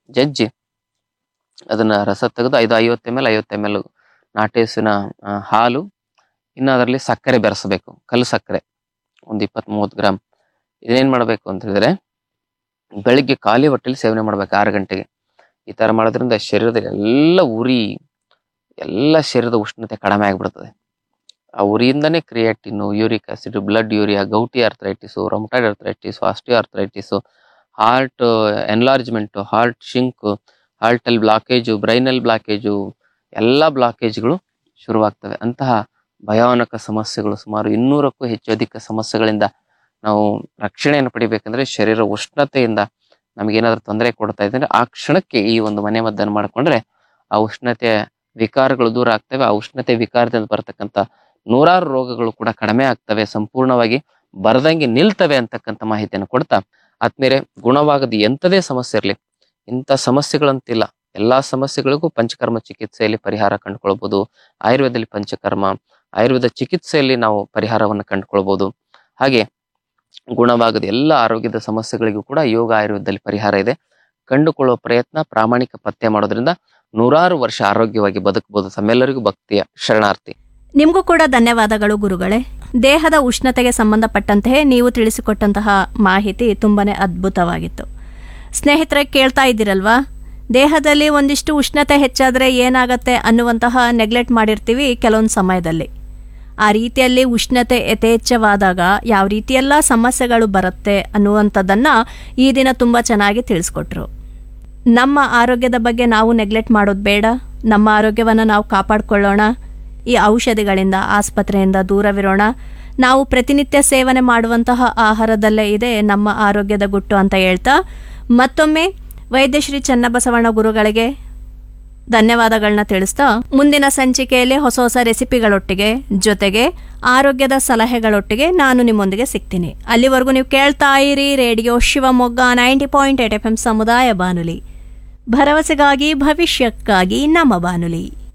ಜಜ್ಜಿ ಅದನ್ನ ರಸ ತೆಗೆದು ಐದು ಐವತ್ತು ಎಮ್ ಎಲ್ ಐವತ್ತು ಎಮ್ ಎಲ್ ನಾಟಿ ಹಸುವಿನ ಆ, ಹಾಲು ಇನ್ನು ಅದರಲ್ಲಿ ಸಕ್ಕರೆ ಬೆರೆಸಬೇಕು ಕಲ್ಲು ಸಕ್ಕರೆ ಒಂದು ಇಪ್ಪತ್ತ್ ಮೂವತ್ತು ಗ್ರಾಮ್ ಇದೇನ್ ಮಾಡಬೇಕು ಅಂತ ಹೇಳಿದ್ರೆ ಬೆಳಿಗ್ಗೆ ಖಾಲಿ ಹೊಟ್ಟೆಲಿ ಸೇವನೆ ಮಾಡ್ಬೇಕು ಆರು ಗಂಟೆಗೆ ಈ ತರ ಮಾಡೋದ್ರಿಂದ ಶರೀರದ ಎಲ್ಲ ಉರಿ ಎಲ್ಲ ಶರೀರದ ಉಷ್ಣತೆ ಕಡಿಮೆ ಆಗ್ಬಿಡ್ತದೆ ಆ ಉರಿಯಿಂದನೇ creatinine uric acid blood urea gouty arthritis rheumatoid arthritis osteo arthritis heart enlargement heart shrink heart ಅಲ್ಲಿ ಬ್ಲಾಕೇಜು ಬ್ರೈನಲ್ಲಿ ಬ್ಲಾಕೇಜು ಎಲ್ಲ ಬ್ಲಾಕೇಜ್ಗಳು ಶುರುವಾಗ್ತವೆ ಅಂತಹ ಭಯಾನಕ ಸಮಸ್ಯೆಗಳು ಸುಮಾರು ಇನ್ನೂರಕ್ಕೂ ಹೆಚ್ಚು ಅಧಿಕ ಸಮಸ್ಯೆಗಳಿಂದ ನಾವು ರಕ್ಷಣೆಯನ್ನು ಪಡಿಬೇಕಂದ್ರೆ ಶರೀರ ಉಷ್ಣತೆಯಿಂದ ನಮಗೇನಾದ್ರೂ ತೊಂದರೆ ಕೊಡ್ತಾ ಇದ್ರೆ ಆ ಕ್ಷಣಕ್ಕೆ ಈ ಒಂದು ಮನೆ ಮದ್ದನ್ನು ಮಾಡ್ಕೊಂಡ್ರೆ ಆ ಉಷ್ಣತೆಯ ವಿಕಾರಗಳು ದೂರ ಆಗ್ತವೆ ಆ ಉಷ್ಣತೆ ವಿಕಾರದಿಂದ ಬರತಕ್ಕಂತ ನೂರಾರು ರೋಗಗಳು ಕೂಡ ಕಡಿಮೆ ಆಗ್ತವೆ ಸಂಪೂರ್ಣವಾಗಿ ಬರದಂಗೆ ನಿಲ್ತವೆ ಅಂತಕ್ಕಂಥ ಮಾಹಿತಿಯನ್ನು ಕೊಡ್ತಾ ಆದ್ಮೇಲೆ ಗುಣವಾಗದ ಎಂಥದೇ ಸಮಸ್ಯೆ ಇರಲಿ ಇಂಥ ಸಮಸ್ಯೆಗಳಂತಿಲ್ಲ ಎಲ್ಲಾ ಸಮಸ್ಯೆಗಳಿಗೂ ಪಂಚಕರ್ಮ ಚಿಕಿತ್ಸೆಯಲ್ಲಿ ಪರಿಹಾರ ಕಂಡುಕೊಳ್ಬಹುದು ಆಯುರ್ವೇದದಲ್ಲಿ ಪಂಚಕರ್ಮ ಆಯುರ್ವೇದ ಚಿಕಿತ್ಸೆಯಲ್ಲಿ ನಾವು ಪರಿಹಾರವನ್ನು ಕಂಡುಕೊಳ್ಬಹುದು ಹಾಗೆ ಗುಣವಾಗದ ಎಲ್ಲ ಆರೋಗ್ಯದ ಸಮಸ್ಯೆಗಳಿಗೂ ಕೂಡ ಯೋಗ ಆಯುರ್ವೇದದಲ್ಲಿ ಪರಿಹಾರ ಇದೆ ಕಂಡುಕೊಳ್ಳುವ ಪ್ರಯತ್ನ ಪ್ರಾಮಾಣಿಕ ಪತ್ತೆ ಮಾಡೋದ್ರಿಂದ ನೂರಾರು ವರ್ಷ ಆರೋಗ್ಯವಾಗಿ ಬದುಕಬಹುದು ತಮ್ಮೆಲ್ಲರಿಗೂ ಭಕ್ತಿಯ ಶರಣಾರ್ಥಿ ನಿಮಗೂ ಕೂಡ ಧನ್ಯವಾದಗಳು ಗುರುಗಳೇ ದೇಹದ ಉಷ್ಣತೆಗೆ ಸಂಬಂಧಪಟ್ಟಂತೆ ನೀವು ತಿಳಿಸಿಕೊಟ್ಟಂತಹ ಮಾಹಿತಿ ತುಂಬಾನೇ ಅದ್ಭುತವಾಗಿತ್ತು ಸ್ನೇಹಿತರೆ ಕೇಳ್ತಾ ಇದ್ದೀರಲ್ವಾ ದೇಹದಲ್ಲಿ ಒಂದಿಷ್ಟು ಉಷ್ಣತೆ ಹೆಚ್ಚಾದರೆ ಏನಾಗತ್ತೆ ಅನ್ನುವಂತಹ ನೆಗ್ಲೆಕ್ಟ್ ಮಾಡಿರ್ತೀವಿ ಕೆಲವೊಂದು ಸಮಯದಲ್ಲಿ ಆ ರೀತಿಯಲ್ಲಿ ಉಷ್ಣತೆ ಯಥೇಚ್ಛವಾದಾಗ ಯಾವ ರೀತಿಯೆಲ್ಲ ಸಮಸ್ಯೆಗಳು ಬರುತ್ತೆ ಅನ್ನುವಂಥದ್ದನ್ನು ಈ ದಿನ ತುಂಬ ಚೆನ್ನಾಗಿ ತಿಳಿಸ್ಕೊಟ್ರು ನಮ್ಮ ಆರೋಗ್ಯದ ಬಗ್ಗೆ ನಾವು ನೆಗ್ಲೆಕ್ಟ್ ಮಾಡೋದು ಬೇಡ ನಮ್ಮ ಆರೋಗ್ಯವನ್ನು ನಾವು ಕಾಪಾಡಿಕೊಳ್ಳೋಣ ಈ ಔಷಧಿಗಳಿಂದ ಆಸ್ಪತ್ರೆಯಿಂದ ದೂರವಿರೋಣ ನಾವು ಪ್ರತಿನಿತ್ಯ ಸೇವನೆ ಮಾಡುವಂತಹ ಆಹಾರದಲ್ಲೇ ಇದೆ ನಮ್ಮ ಆರೋಗ್ಯದ ಗುಟ್ಟು ಅಂತ ಹೇಳ್ತಾ ಮತ್ತೊಮ್ಮೆ ವೈದ್ಯಶ್ರೀ ಚನ್ನಬಸವಣ್ಣ ಗುರುಗಳಿಗೆ ಧನ್ಯವಾದಗಳನ್ನ ತಿಳಿಸ್ತಾ ಮುಂದಿನ ಸಂಚಿಕೆಯಲ್ಲಿ ಹೊಸ ಹೊಸ ರೆಸಿಪಿಗಳೊಟ್ಟಿಗೆ ಜೊತೆಗೆ ಆರೋಗ್ಯದ ಸಲಹೆಗಳೊಟ್ಟಿಗೆ ನಾನು ನಿಮ್ಮೊಂದಿಗೆ ಸಿಗ್ತೀನಿ ಅಲ್ಲಿವರೆಗೂ ನೀವು ಕೇಳ್ತಾ ಇರಿ radio Shivamogga ninety point eight F M ಸಮುದಾಯ ಬಾನುಲಿ ಭರವಸೆಗಾಗಿ ಭವಿಷ್ಯಕ್ಕಾಗಿ ನಮ್ಮ ಬಾನುಲಿ